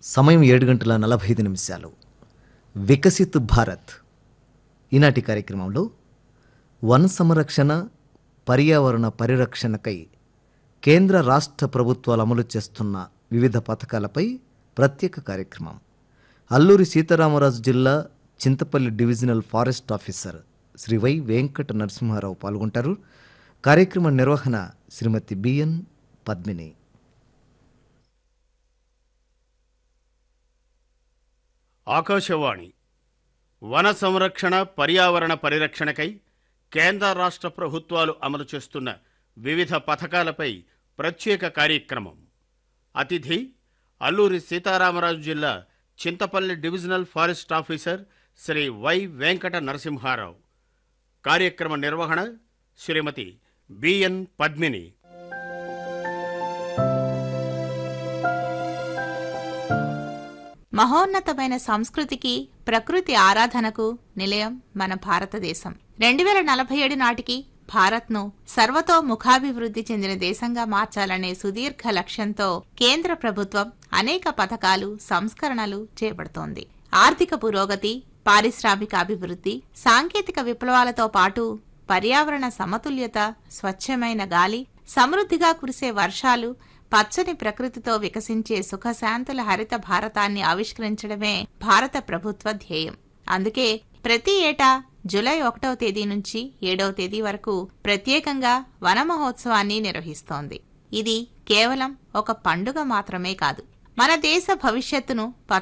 సమయం ఏడు గంటల నలభై ఐదు నిమిషాలు వికసిత్ భారత్ ఈనాటి కార్యక్రమంలో వన సంరక్షణ పర్యావరణ పరిరక్షణకై కేంద్ర రాష్ట్ర ప్రభుత్వాలు అమలు చేస్తున్న వివిధ పథకాలపై ప్రత్యేక కార్యక్రమం అల్లూరి సీతారామరాజు జిల్లా Chintapalli divisional forest officer Sri Y Venkata Narasimharao పాల్గొంటారు కార్యక్రమ నిర్వహణ శ్రీమతి బిఎన్ పద్మిని ఆకాశవాణి వన సంరక్షణ పర్యావరణ పరిరక్షణకై కేంద్ర రాష్ట్ర ప్రభుత్వాలు అమలు చేస్తున్న వివిధ పథకాలపై ప్రత్యేక కార్యక్రమం అతిథి అల్లూరి సీతారామరాజు జిల్లా Chintapalli divisional forest officer Sri Y Venkata Narasimharao కార్యక్రమ నిర్వహణ శ్రీమతి బిఎన్ పద్మిని మహోన్నతమైన సంస్కృతికి ప్రకృతి ఆరాధనకు నిలయం మన భారతదేశం రెండు వేల నలభై ఏడు నాటికి భారత్ను సర్వతోముఖాభివృద్ధి చెందిన దేశంగా మార్చాలనే సుదీర్ఘ లక్ష్యంతో కేంద్ర ప్రభుత్వం అనేక పథకాలు సంస్కరణలు చేపడుతోంది ఆర్థిక పురోగతి పారిశ్రామిక అభివృద్ధి సాంకేతిక విప్లవాలతో పాటు పర్యావరణ సమతుల్యత స్వచ్ఛమైన గాలి సమృద్ధిగా కురిసే వర్షాలు పచ్చని ప్రకృతితో వికసించే సుఖశాంతుల హరిత భారతాన్ని ఆవిష్కరించడమే భారత ప్రభుత్వ ధ్యేయం అందుకే ప్రతి ఏటా జూలై ఒకటవ తేదీ నుంచి ఏడవ తేదీ వరకు ప్రత్యేకంగా వన మహోత్సవాన్ని నిర్వహిస్తోంది ఇది కేవలం ఒక పండుగ మాత్రమే కాదు మన దేశ భవిష్యత్తును